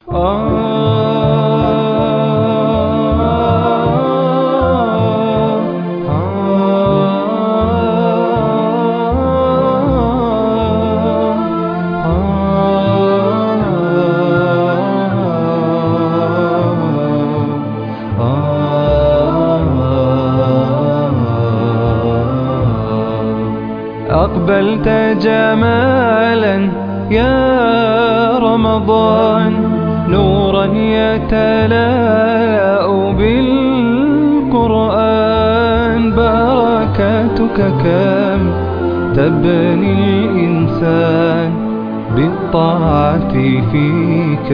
أقبلت جمالا يا رمضان نورا يتلاء بالقرآن بركاتك كم تبني الإنسان بالطاعة فيك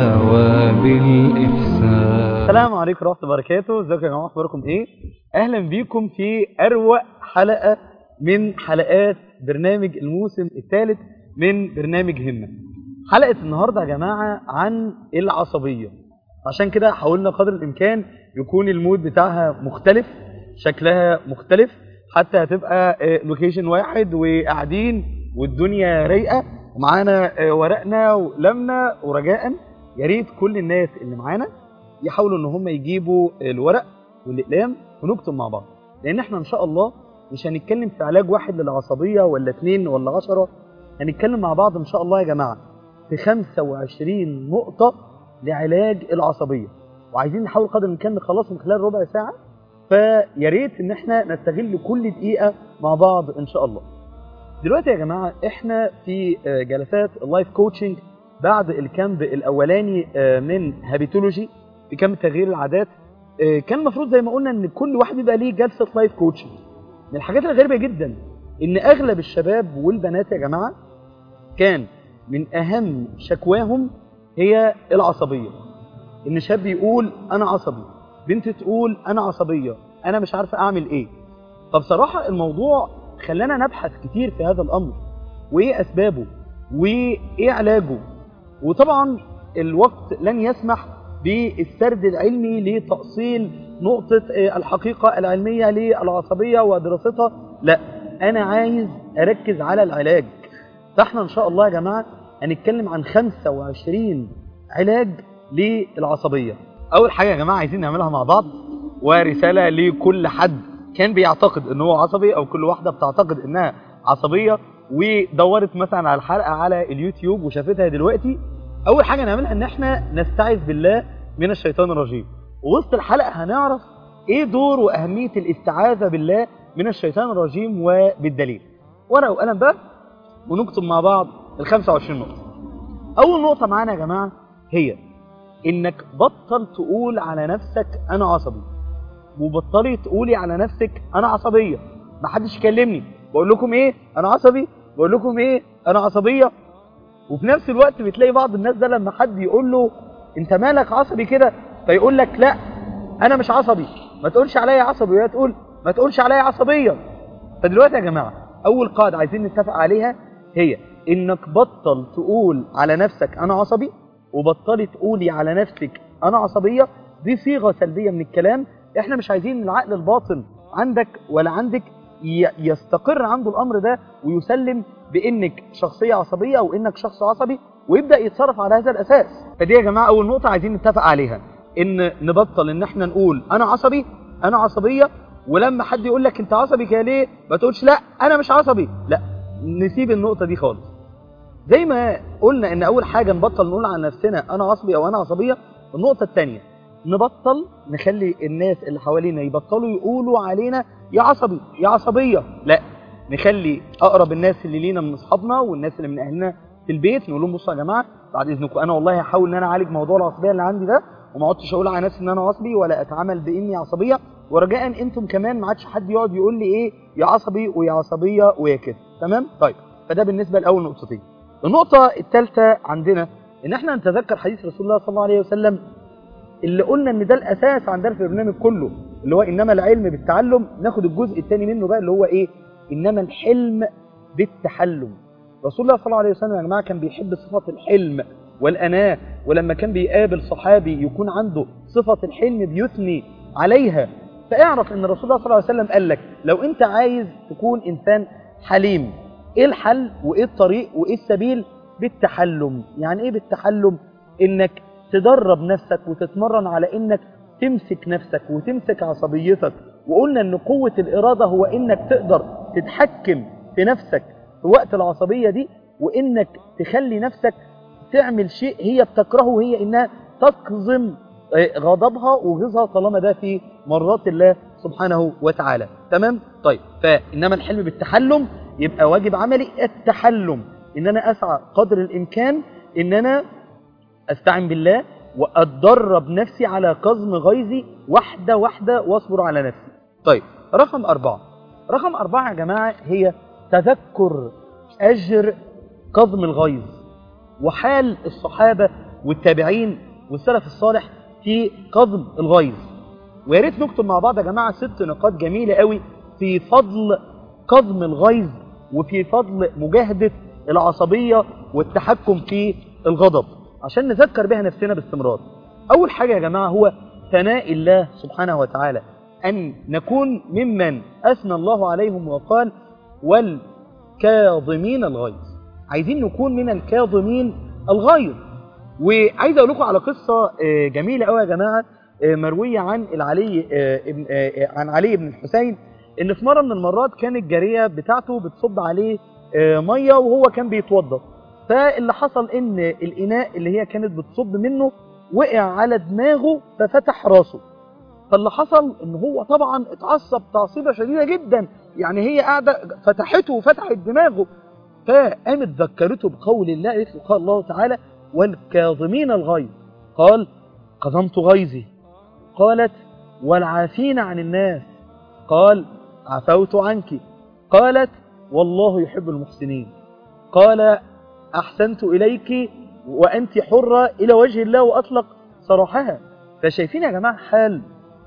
وبالإحسان السلام عليكم ورحمة الله وبركاته ازيكم يا جماعة اخباركم ايه اهلا بيكم في اروع حلقة من حلقات برنامج الموسم الثالث من برنامج همة حلقة النهاردة يا جماعة عن العصبية عشان كده حاولنا قدر الامكان يكون المود بتاعها مختلف شكلها مختلف حتى هتبقى آه، لوكيشن واحد وقاعدين والدنيا رايقة ومعانا آه، ورقنا وقلمنا ورجاء يا ريت كل الناس اللي معانا يحاولوا ان هم يجيبوا الورق والاقلام ونكتب مع بعض لان احنا ان شاء الله مش هنتكلم في علاج واحد للعصبيه ولا اتنين ولا عشرة هنتكلم مع بعض ان شاء الله يا جماعه في 25 نقطه لعلاج العصبيه وعايزين نحاول قدر الامكان نخلصهم خلال ربع ساعه فيا ريت ان احنا نستغل كل دقيقه مع بعض ان شاء الله دلوقتي يا جماعه احنا في آه، جلسات اللايف كوتشنج بعد الكامب الاولاني آه، من هابيتولوجي في كامب تغيير العادات آه، كان المفروض زي ما قلنا ان كل واحد يبقى ليه جلسه لايف كوتشنج من الحاجات الغريبه جدا ان اغلب الشباب والبنات يا جماعه كان من اهم شكواهم هي العصبيه ان شاب يقول انا عصبي بنت تقول انا عصبيه انا مش عارفه اعمل ايه فبصراحه الموضوع خلانا نبحث كتير في هذا الامر وايه اسبابه وايه علاجه وطبعا الوقت لن يسمح بالسرد العلمي لتأصيل نقطة آه، الحقيقة العلمية للعصبية ودراستها لا أنا عايز أركز على العلاج فاحنا إن شاء الله يا جماعة هنتكلم عن 25 علاج للعصبية أول حاجة يا جماعة عايزين نعملها مع بعض ورسالة لكل حد كان بيعتقد ان هو عصبي او كل واحدة بتعتقد انها عصبية ودورت مثلا على الحلقة على اليوتيوب وشافتها دلوقتي اول حاجة نعملها ان احنا نستعذ بالله من الشيطان الرجيم ووسط الحلقة هنعرف ايه دور واهمية الاستعاذة بالله من الشيطان الرجيم وبالدليل ورقة وقلم بقى ونكتب مع بعض ال 25 نقطة اول نقطة معانا يا جماعة هي انك بطل تقول على نفسك انا عصبي وبطلي تقولي على نفسك انا عصبيه ما حدش يكلمني بقول لكم ايه انا عصبي بقول لكم ايه انا عصبيه وفي نفس الوقت بتلاقي بعض الناس ده لما حد يقول له انت مالك عصبي كده فيقول لك لا انا مش عصبي ما تقولش عليا عصبي وهي تقول ما تقولش عليا عصبيه فدلوقتي يا جماعه اول قاعده عايزين نتفق عليها هي انك بطل تقول على نفسك انا عصبي وبطلي تقولي على نفسك انا عصبيه دي صيغه سلبيه من الكلام احنا مش عايزين العقل الباطن عندك ولا عندك ي- يستقر عنده الامر ده ويسلم بانك شخصيه عصبيه او انك شخص عصبي ويبدا يتصرف على هذا الاساس فدي يا جماعه اول نقطه عايزين نتفق عليها ان نبطل ان احنا نقول انا عصبي انا عصبيه ولما حد يقول لك انت عصبي كده ليه ما تقولش لا انا مش عصبي لا نسيب النقطه دي خالص زي ما قلنا ان اول حاجه نبطل نقول عن نفسنا انا عصبي او انا عصبيه النقطه الثانيه نبطل نخلي الناس اللي حوالينا يبطلوا يقولوا علينا يا عصبي يا عصبيه لا نخلي اقرب الناس اللي لينا من اصحابنا والناس اللي من اهلنا في البيت نقول لهم بصوا يا جماعه بعد اذنكم انا والله هحاول ان انا اعالج موضوع العصبيه اللي عندي ده وما اقعدش اقول على نفسي ان انا عصبي ولا اتعامل باني عصبيه ورجاء انتم كمان ما عادش حد يقعد يقول لي ايه يا عصبي ويا عصبيه ويا كده تمام طيب فده بالنسبه لاول نقطتين النقطه الثالثه عندنا ان احنا نتذكر حديث رسول الله صلى الله عليه وسلم اللي قلنا ان ده الاساس عندنا في البرنامج كله اللي هو انما العلم بالتعلم ناخد الجزء الثاني منه بقى اللي هو ايه انما الحلم بالتحلم رسول الله صلى الله عليه وسلم يا جماعه كان بيحب صفه الحلم والاناه ولما كان بيقابل صحابي يكون عنده صفه الحلم بيثني عليها فاعرف ان رسول الله صلى الله عليه وسلم قال لك لو انت عايز تكون انسان حليم ايه الحل وايه الطريق وايه السبيل بالتحلم يعني ايه بالتحلم انك تدرب نفسك وتتمرن على انك تمسك نفسك وتمسك عصبيتك وقلنا ان قوة الارادة هو انك تقدر تتحكم في نفسك في وقت العصبية دي وانك تخلي نفسك تعمل شيء هي بتكرهه وهي انها تكظم آه، غضبها وغيظها طالما ده في مرات الله سبحانه وتعالى تمام طيب فانما الحلم بالتحلم يبقى واجب عملي التحلم ان انا اسعى قدر الامكان ان انا استعن بالله واتدرب نفسي على كظم غيظي واحده واحده واصبر على نفسي طيب رقم أربعة رقم أربعة يا جماعة هي تذكر أجر كظم الغيظ وحال الصحابة والتابعين والسلف الصالح في كظم الغيظ ويا ريت نكتب مع بعض يا جماعة ست نقاط جميلة قوي في فضل كظم الغيظ وفي فضل مجاهدة العصبية والتحكم في الغضب عشان نذكر بها نفسنا باستمرار أول حاجة يا جماعة هو ثناء الله سبحانه وتعالى أن نكون ممن أثنى الله عليهم وقال والكاظمين الغيظ عايزين نكون من الكاظمين الغيظ وعايز أقول لكم على قصة آه، جميلة قوي يا جماعة آه، مروية عن العلي آه، ابن آه، عن علي بن الحسين ان في مره من المرات كانت الجاريه بتاعته بتصب عليه آه، ميه وهو كان بيتوضا فاللي حصل ان الاناء اللي هي كانت بتصب منه وقع على دماغه ففتح راسه فاللي حصل ان هو طبعا اتعصب تعصيبه شديده جدا يعني هي قاعده فتحته وفتحت دماغه فقامت ذكرته بقول الله قالت له قال الله تعالى والكاظمين الغيظ قال كظمت غيظي قالت والعافين عن الناس قال عفوت عنك قالت والله يحب المحسنين قال أحسنت إليك وأنت حرة إلى وجه الله وأطلق سراحها فشايفين يا جماعة حال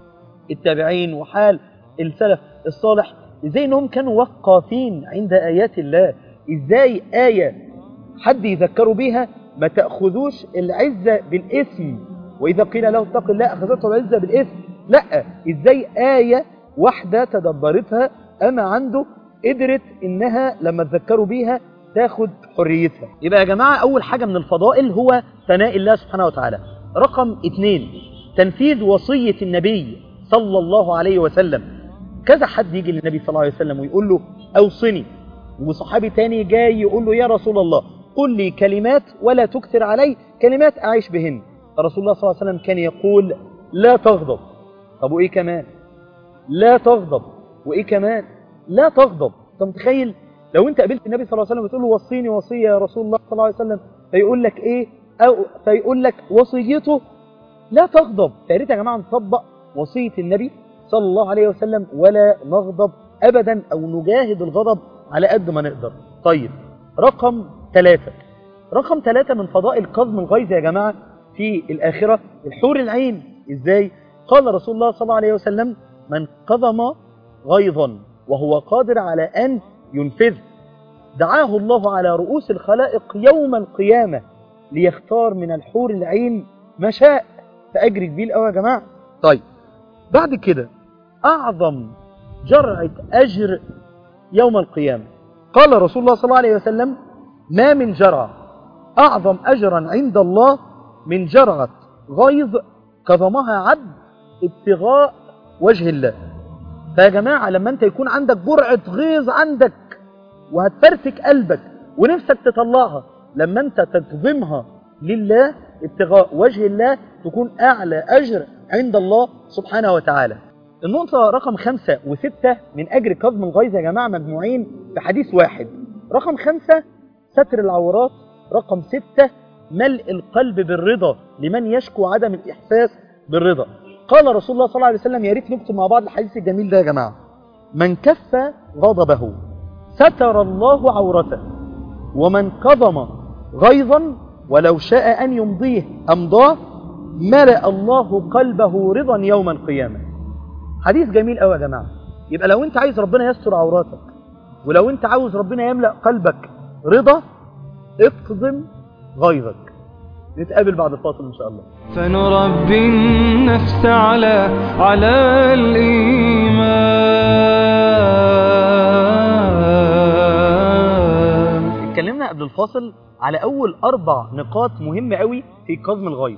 التابعين وحال السلف الصالح ازاي انهم كانوا وقافين عند آيات الله ازاي آية حد يذكروا بيها ما تأخذوش العزة بالإثم وإذا قيل له اتق الله أخذته العزة بالإثم لا ازاي آية واحدة تدبرتها أما عنده قدرت إنها لما تذكروا بيها تاخد حريتها يبقى يا جماعة أول حاجة من الفضائل هو ثناء الله سبحانه وتعالى رقم اثنين تنفيذ وصية النبي صلى الله عليه وسلم كذا حد يجي للنبي صلى الله عليه وسلم ويقول له أوصني وصحابي تاني جاي يقول له يا رسول الله قل لي كلمات ولا تكثر علي كلمات أعيش بهن رسول الله صلى الله عليه وسلم كان يقول لا تغضب طب وإيه كمان لا تغضب وإيه كمان لا تغضب أنت متخيل لو أنت قابلت النبي صلى الله عليه وسلم وتقول له وصيني وصية يا رسول الله صلى الله عليه وسلم فيقول لك إيه أو فيقول لك وصيته لا تغضب فيا ريت يا جماعة نطبق وصية النبي صلى الله عليه وسلم ولا نغضب أبدا أو نجاهد الغضب على قد ما نقدر طيب رقم ثلاثة رقم ثلاثة من فضائل كظم الغيظ يا جماعة في الآخرة الحور العين إزاي قال رسول الله صلى الله عليه وسلم من قضم غيظا وهو قادر على أن ينفذ دعاه الله على رؤوس الخلائق يوم القيامة ليختار من الحور العين ما شاء فأجري كبير قوي يا جماعة طيب بعد كده أعظم جرعة أجر يوم القيامة قال رسول الله صلى الله عليه وسلم ما من جرعة أعظم أجرا عند الله من جرعة غيظ كظمها عبد ابتغاء وجه الله فيا جماعة لما أنت يكون عندك جرعة غيظ عندك وهتفرتك قلبك ونفسك تطلعها لما أنت تكظمها لله ابتغاء وجه الله تكون أعلى أجر عند الله سبحانه وتعالى النقطة رقم خمسة وستة من أجر كظم الغيظ يا جماعة مجموعين في حديث واحد رقم خمسة ستر العورات رقم ستة ملء القلب بالرضا لمن يشكو عدم الإحساس بالرضا قال رسول الله صلى الله عليه وسلم يا ريت نكتب مع بعض الحديث الجميل ده يا جماعة من كف غضبه ستر الله عورته ومن كظم غيظا ولو شاء أن يمضيه أمضاه ملأ الله قلبه رضا يوم القيامة حديث جميل قوي يا جماعة يبقى لو انت عايز ربنا يستر عوراتك ولو انت عاوز ربنا يملأ قلبك رضا اقضم غيظك نتقابل بعد الفاصل ان شاء الله فنربي النفس على على الإيمان اتكلمنا قبل الفاصل على اول اربع نقاط مهمه قوي في كظم الغيظ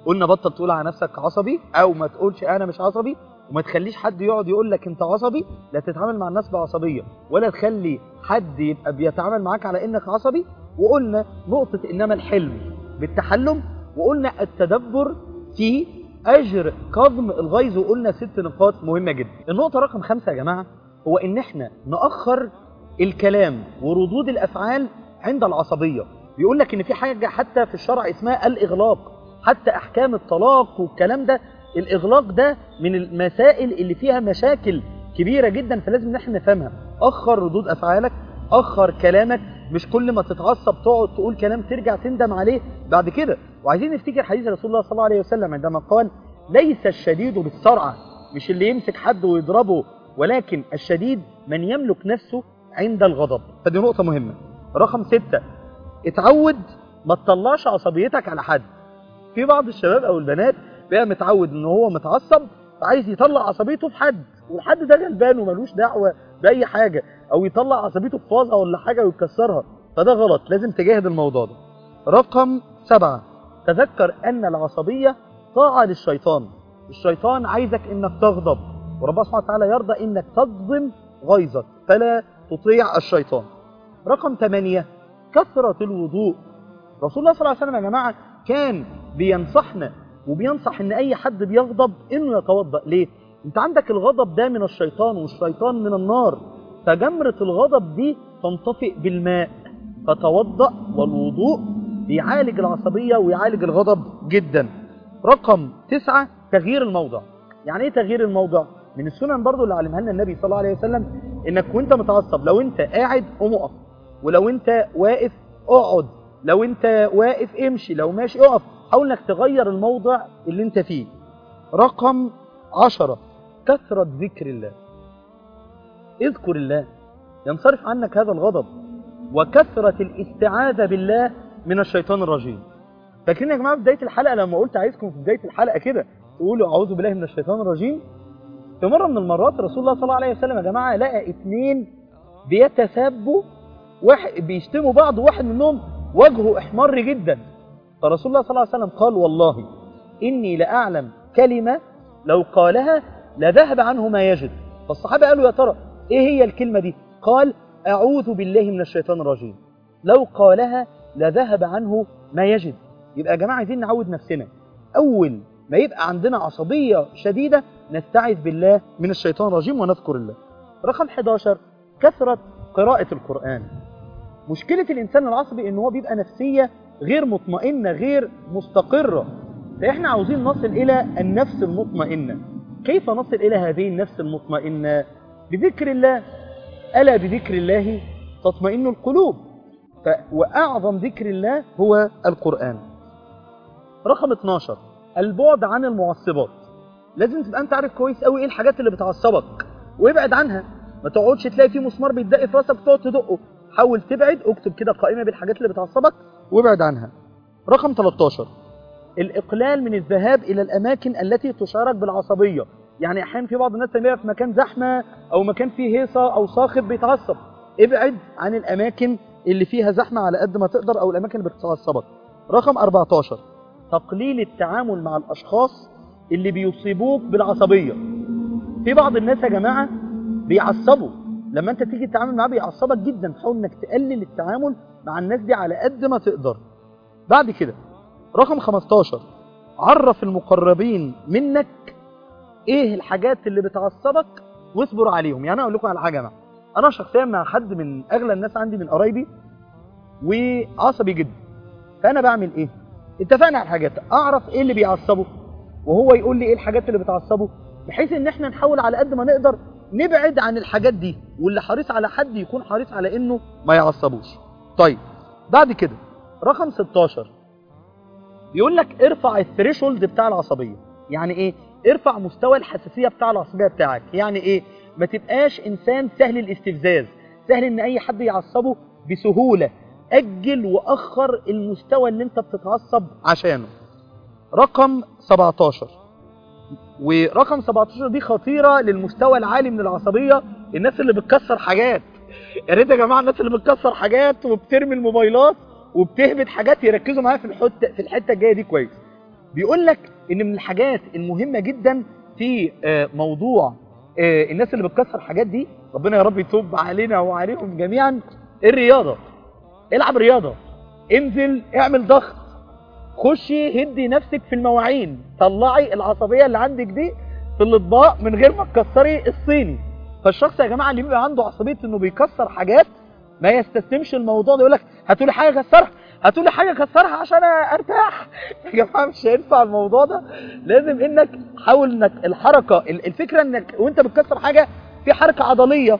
قلنا بطل تقول على نفسك عصبي او ما تقولش انا مش عصبي وما تخليش حد يقعد يقول لك انت عصبي لا تتعامل مع الناس بعصبيه ولا تخلي حد يبقى بيتعامل معاك على انك عصبي وقلنا نقطه انما الحلم بالتحلم وقلنا التدبر في اجر كظم الغيظ وقلنا ست نقاط مهمه جدا النقطه رقم خمسة يا جماعه هو ان احنا ناخر الكلام وردود الافعال عند العصبيه بيقول لك ان في حاجه حتى في الشرع اسمها الاغلاق حتى احكام الطلاق والكلام ده الاغلاق ده من المسائل اللي فيها مشاكل كبيره جدا فلازم ان احنا نفهمها اخر ردود افعالك اخر كلامك مش كل ما تتعصب تقعد تقول كلام ترجع تندم عليه بعد كده وعايزين نفتكر حديث رسول الله صلى الله عليه وسلم عندما قال ليس الشديد بالسرعه مش اللي يمسك حد ويضربه ولكن الشديد من يملك نفسه عند الغضب فدي نقطه مهمه رقم ستة اتعود ما تطلعش عصبيتك على حد في بعض الشباب او البنات بقى متعود ان هو متعصب فعايز يطلع عصبيته في حد والحد ده غلبان وملوش دعوه باي حاجه او يطلع عصبيته في فازه ولا حاجه ويكسرها فده غلط لازم تجاهد الموضوع ده رقم سبعة تذكر ان العصبيه طاعه للشيطان الشيطان عايزك انك تغضب وربنا سبحانه وتعالى يرضى انك تكظم غيظك فلا تطيع الشيطان رقم ثمانية كثرة الوضوء رسول الله صلى الله عليه وسلم يا جماعة كان بينصحنا وبينصح ان اي حد بيغضب انه يتوضا ليه انت عندك الغضب ده من الشيطان والشيطان من النار فجمرة الغضب دي تنطفئ بالماء فتوضا والوضوء بيعالج العصبية ويعالج الغضب جدا رقم تسعة تغيير الموضع يعني ايه تغيير الموضع من السنن برضو اللي علمها لنا النبي صلى الله عليه وسلم انك وانت متعصب لو انت قاعد قوم اقف ولو انت واقف اقعد لو انت واقف امشي لو ماشي اقف حاول انك تغير الموضع اللي انت فيه رقم عشرة كثرة ذكر الله اذكر الله ينصرف عنك هذا الغضب وكثرة الاستعاذة بالله من الشيطان الرجيم فاكرين يا جماعة في بداية الحلقة لما قلت عايزكم في بداية الحلقة كده تقولوا أعوذ بالله من الشيطان الرجيم في مرة من المرات رسول الله صلى الله عليه وسلم يا جماعة لقى اتنين بيتسابوا واحد بيشتموا بعض واحد منهم وجهه احمر جدا فرسول الله صلى الله عليه وسلم قال والله إني لأعلم كلمة لو قالها لذهب عنه ما يجد فالصحابة قالوا يا ترى إيه هي الكلمة دي قال أعوذ بالله من الشيطان الرجيم لو قالها لذهب عنه ما يجد يبقى يا جماعة عايزين نعود نفسنا أول ما يبقى عندنا عصبية شديدة نستعذ بالله من الشيطان الرجيم ونذكر الله رقم 11 كثرة قراءة القرآن مشكلة الإنسان العصبي إن هو بيبقى نفسية غير مطمئنة غير مستقرة فإحنا عاوزين نصل إلى النفس المطمئنة كيف نصل إلى هذه النفس المطمئنة بذكر الله ألا بذكر الله تطمئن القلوب ف... وأعظم ذكر الله هو القرآن رقم 12 البعد عن المعصبات لازم تبقى انت عارف كويس قوي ايه الحاجات اللي بتعصبك وابعد عنها ما تقعدش تلاقي في مسمار بيتدق في راسك تقعد تدقه حاول تبعد اكتب كده قائمه بالحاجات اللي بتعصبك وابعد عنها رقم 13 الاقلال من الذهاب الى الاماكن التي تشعرك بالعصبيه يعني احيانا في بعض الناس تلاقيها في مكان زحمه او مكان فيه هيصه او صاخب بيتعصب ابعد عن الاماكن اللي فيها زحمه على قد ما تقدر او الاماكن اللي بتعصبك رقم 14 تقليل التعامل مع الاشخاص اللي بيصيبوك بالعصبيه في بعض الناس يا جماعه بيعصبوا لما انت تيجي تتعامل معاه بيعصبك جدا حاول انك تقلل التعامل مع الناس دي على قد ما تقدر بعد كده رقم 15 عرف المقربين منك ايه الحاجات اللي بتعصبك واصبر عليهم يعني انا اقول لكم على حاجه بقى انا شخصيا مع حد من اغلى الناس عندي من قرايبي وعصبي جدا فانا بعمل ايه اتفقنا على الحاجات اعرف ايه اللي بيعصبه وهو يقول لي ايه الحاجات اللي بتعصبه بحيث ان احنا نحاول على قد ما نقدر نبعد عن الحاجات دي واللي حريص على حد يكون حريص على انه ما يعصبوش طيب بعد كده رقم 16 بيقول لك ارفع الثريشولد بتاع العصبيه يعني ايه ارفع مستوى الحساسيه بتاع العصبيه بتاعك يعني ايه ما تبقاش انسان سهل الاستفزاز سهل ان اي حد يعصبه بسهوله اجل واخر المستوى اللي انت بتتعصب عشانه رقم 17 ورقم 17 دي خطيره للمستوى العالي من العصبيه الناس اللي بتكسر حاجات يا ريت يا جماعه الناس اللي بتكسر حاجات وبترمي الموبايلات وبتهبط حاجات يركزوا معايا في الحته في الحته الجايه دي كويس بيقول لك ان من الحاجات المهمه جدا في آه، موضوع آه، الناس اللي بتكسر حاجات دي ربنا يا رب يتوب علينا وعليهم جميعا الرياضه العب رياضه انزل اعمل ضغط خشي هدي نفسك في المواعين طلعي العصبيه اللي عندك دي في الاطباق من غير ما تكسري الصيني فالشخص يا جماعه اللي بيبقى عنده عصبيه انه بيكسر حاجات ما يستسلمش الموضوع ده يقول لك هاتوا لي حاجه اكسرها هاتوا لي حاجه اكسرها عشان ارتاح يا جماعه مش هينفع الموضوع ده لازم انك حاول انك الحركه ال- الفكره انك وانت بتكسر حاجه في حركه عضليه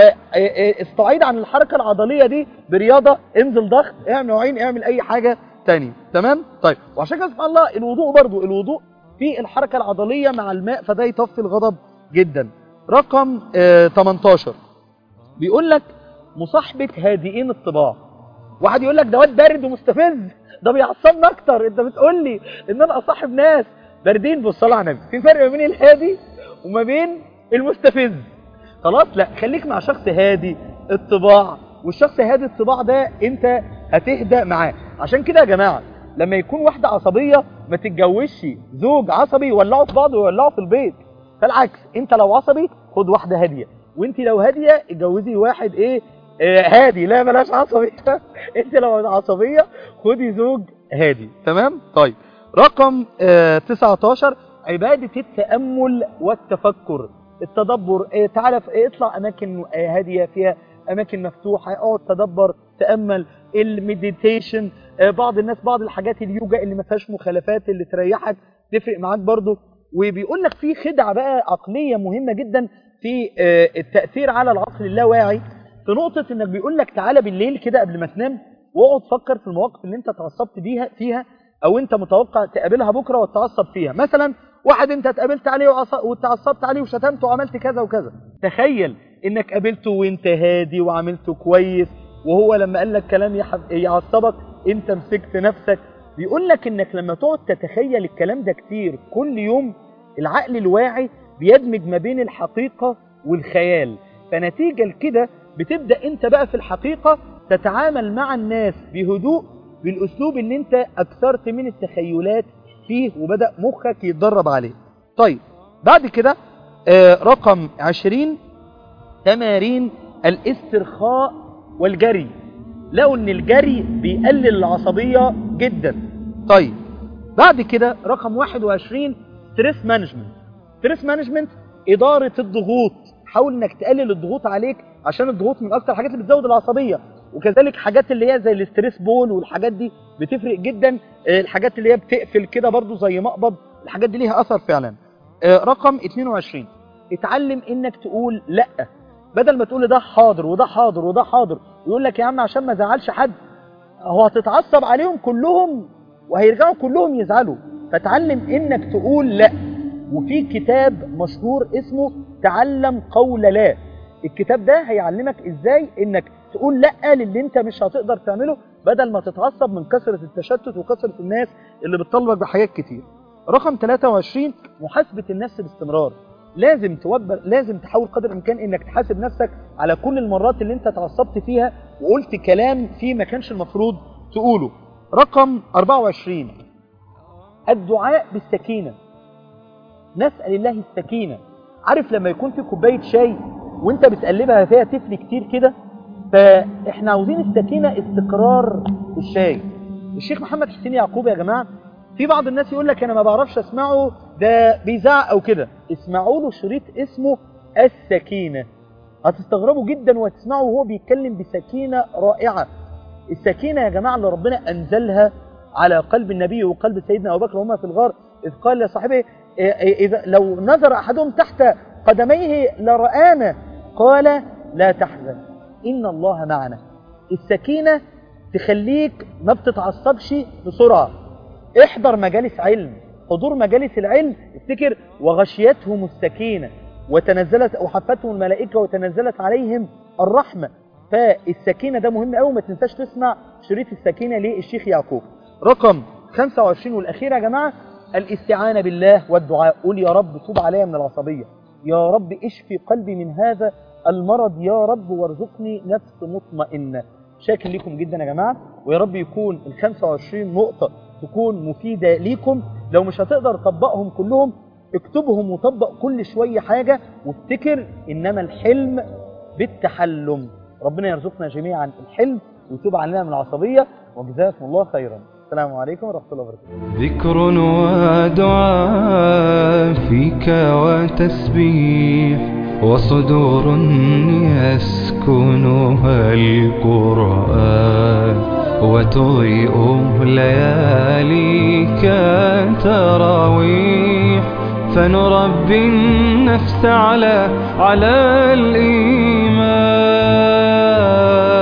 فاستعيد عن الحركه العضليه دي برياضه انزل ضغط اعمل نوعين اعمل اي حاجه تانية تمام طيب وعشان كده سبحان الله الوضوء برضو الوضوء في الحركه العضليه مع الماء فده يطفي الغضب جدا رقم آه 18 بيقول لك مصاحبه هادئين الطباع واحد يقول لك ده واد بارد ومستفز ده بيعصبني اكتر انت بتقول لي ان انا اصاحب ناس باردين بالصلاه على النبي في فرق ما بين الهادي وما بين المستفز خلاص لا خليك مع شخص هادي الطباع والشخص هادي الطباع ده انت هتهدى معاه عشان كده يا جماعه لما يكون واحده عصبيه ما تتجوزش زوج عصبي يولعوا في بعض ويولعوا في البيت فالعكس انت لو عصبي خد واحده هاديه وانت لو هاديه اتجوزي واحد ايه آه هادي لا بلاش عصبي انت لو عصبيه خدي زوج هادي تمام طيب رقم آه 19 عباده التامل والتفكر التدبر آه تعالى في- آه، اطلع اماكن آه هاديه فيها اماكن مفتوحه اقعد تدبر تامل المديتيشن آه بعض الناس بعض الحاجات اليوجا اللي ما فيهاش مخالفات اللي تريحك تفرق معاك برضو وبيقول لك في خدعه بقى عقليه مهمه جدا في آه التاثير على العقل اللاواعي في نقطه انك بيقول لك تعالى بالليل كده قبل ما تنام واقعد فكر في المواقف اللي انت اتعصبت بيها فيها او انت متوقع تقابلها بكره وتتعصب فيها مثلا واحد انت اتقابلت عليه وعص- واتعصبت عليه وشتمته وعملت كذا وكذا تخيل انك قابلته وانت هادي وعملته كويس وهو لما قال لك كلام يح- يعصبك انت مسكت نفسك بيقول لك انك لما تقعد تتخيل الكلام ده كتير كل يوم العقل الواعي بيدمج ما بين الحقيقة والخيال فنتيجة لكده بتبدأ انت بقى في الحقيقة تتعامل مع الناس بهدوء بالاسلوب اللي انت اكثرت من التخيلات فيه وبدأ مخك يتدرب عليه طيب بعد كده آه، رقم عشرين تمارين الاسترخاء والجري لقوا ان الجري بيقلل العصبية جدا طيب بعد كده رقم 21 ستريس مانجمنت ستريس مانجمنت إدارة الضغوط حاول انك تقلل الضغوط عليك عشان الضغوط من اكتر الحاجات اللي بتزود العصبية وكذلك حاجات اللي هي زي الاستريس بول والحاجات دي بتفرق جدا آه، الحاجات اللي هي بتقفل كده برضو زي مقبض الحاجات دي ليها اثر فعلا آه، رقم 22 اتعلم انك تقول لا بدل ما تقول ده حاضر وده حاضر وده حاضر ويقول لك يا عم عشان ما زعلش حد هو هتتعصب عليهم كلهم وهيرجعوا كلهم يزعلوا فتعلم انك تقول لا وفي كتاب مشهور اسمه تعلم قول لا الكتاب ده هيعلمك ازاي انك تقول لا للي انت مش هتقدر تعمله بدل ما تتعصب من كثرة التشتت وكثرة الناس اللي بتطلبك بحاجات كتير رقم 23 محاسبة النفس باستمرار لازم توبر لازم تحاول قدر الامكان انك تحاسب نفسك على كل المرات اللي انت اتعصبت فيها وقلت كلام فيه ما كانش المفروض تقوله رقم 24 الدعاء بالسكينة نسأل الله السكينة عارف لما يكون في كوباية شاي وانت بتقلبها فيها تفل كتير كده فاحنا عاوزين السكينة استقرار الشاي الشيخ محمد حسين يعقوب يا جماعة في بعض الناس يقول لك انا ما بعرفش اسمعه ده بيزعق او كده اسمعوا له شريط اسمه السكينة هتستغربوا جدا وهتسمعوا وهو بيتكلم بسكينة رائعة السكينة يا جماعة اللي ربنا أنزلها على قلب النبي وقلب سيدنا أبو بكر وهما في الغار إذ قال لصاحبه إيه إيه إذا لو نظر أحدهم تحت قدميه لرآنا قال لا تحزن إن الله معنا السكينة تخليك ما بتتعصبش بسرعة احضر مجالس علم حضور مجالس العلم افتكر وغشيتهم السكينة وتنزلت وحفتهم الملائكة وتنزلت عليهم الرحمة فالسكينة ده مهم قوي ما تنساش تسمع شريط السكينة للشيخ يعقوب رقم 25 والأخير يا جماعة الاستعانة بالله والدعاء قول يا رب توب عليا من العصبية يا رب اشفي قلبي من هذا المرض يا رب وارزقني نفس مطمئنة شاكر لكم جدا يا جماعة ويا رب يكون ال 25 نقطة تكون مفيدة ليكم لو مش هتقدر تطبقهم كلهم اكتبهم وطبق كل شوية حاجة وافتكر إنما الحلم بالتحلم ربنا يرزقنا جميعا الحلم ويتوب علينا من العصبية وجزاكم الله خيرا السلام عليكم ورحمة الله وبركاته ذكر ودعاء فيك وتسبيح وصدور يسكنها القرآن وتضيء لياليك تراويح فنربي النفس على على الإيمان